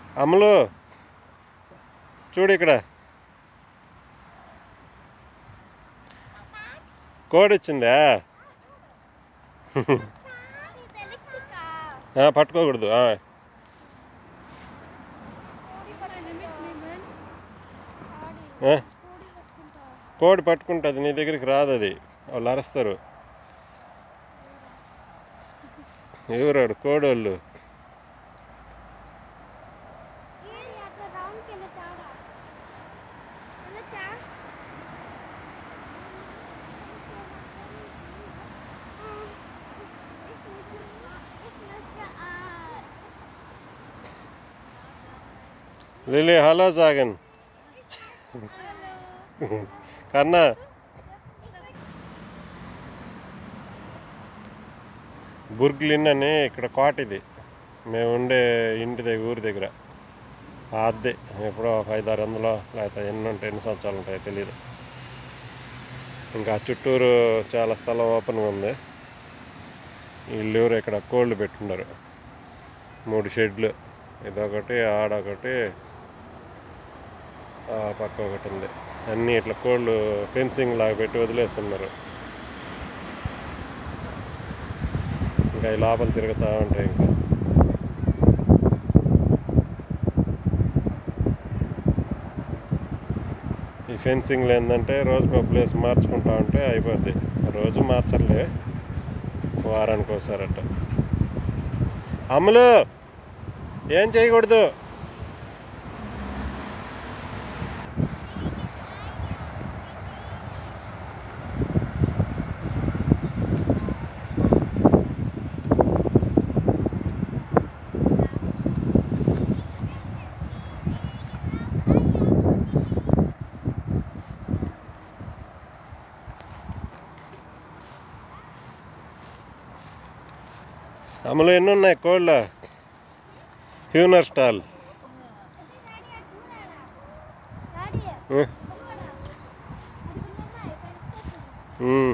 అమలు చూడు ఇక్కడ కోడి వచ్చిందా ఇది ఎలక్ట్రికా ఆ, పట్టుకోకూడదు ఆ. కోడి పట్టుకుంటా ఆడి ఆ, కోడి పట్టుకుంటా కోడి పట్టుకుంటుంది నీ దగ్గరికి రాదు అది వాళ్ళు అరుస్తారు ఎవరాడు కోడోళ్ళు ఏది అట్లా రౌండ్కి వెళ్ళొచ్చాడా వెళ్ళొచ్చా లిలీ హలో సాగన్ కన్నా బుర్గ్లిన్ అని ఇక్కడ కోట ఇది మేము ఉండే ఇంటి దగ్గర ఊరి దగ్గర అద్దె ఎప్పుడో ఒక ఐదు ఆరు వందలు లేకపోతే ఎన్ని ఉంటాయి ఎన్ని సంవత్సరాలు ఉంటాయో తెలియదు ఇంకా చుట్టూరు చాలా స్థలం ఓపెన్గా ఉంది వీళ్ళు ఎవరు ఇక్కడ కోళ్ళు పెట్టున్నారు మూడు షెడ్లు ఇదొకటి ఆడొకటి ఆ పక్క ఒకటి ఉంది అన్నీ ఇట్లా కోళ్ళు ఫెన్సింగ్ లాగా పెట్టి వదిలేస్తున్నారు ఇంకా ఈ లోపల తిరుగుతూ ఉంటాయి ఇంకా ఈ ఫెన్సింగ్లో ఏంటంటే రోజుకో ప్లేస్ మార్చుకుంటా ఉంటే అయిపోద్ది రోజు మార్చర్లే వారానికి ఒకసారి అట్ట అమ్ములు ఏం చేయకూడదు అమలు ఎన్ని ఉన్నాయి కోళ్ళ హ్యూనర్ స్టాల్ డాడీ ఉం. ఉం.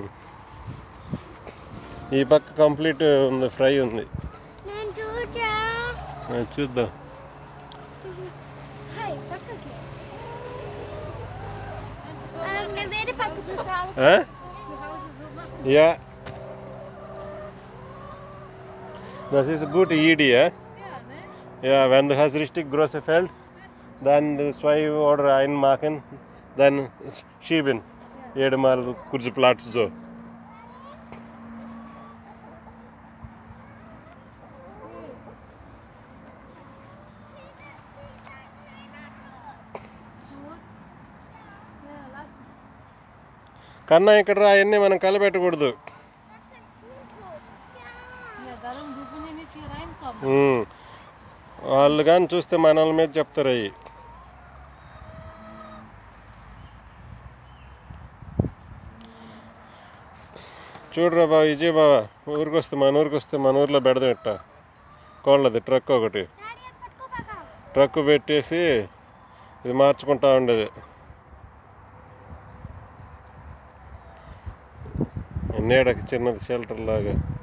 ఈ పక్క కంప్లీట్ ఉంది ఫ్రై ఉంది నేను చూచా ఆ, చూద్దాం హై పక్కకి ఆ, నేను వేరే పక్క చూసావు ఆ? Ja. Das ist gut Idee. Ja, ja wenn du hast richtig große Feld, dann zwei oder ein machen, dann schieben. Jedes Mal kurze Platz so. కన్నా ఇక్కడ రా అవన్నీ మనం కలపెట్టకూడదు Ja, darum dürfen wir nicht hier reinkommen. ఉమ్. వాళ్ళు కానీ చూస్తే మనల మీద చెప్తారు అవి చూడరా బాబా విజయ్ బాబా ఊరికి వస్తే మన ఊరికి వస్తే మన ఊర్లో పెడదాం ఇట్ట కోళ్ళది ట్రక్ ఒకటి డాడీ అది పట్టుకో పక్క ట్రక్ పెట్టేసి ఇది మార్చుకుంటా ఉండేది నీడకి చిన్నది షెల్టర్ లాగా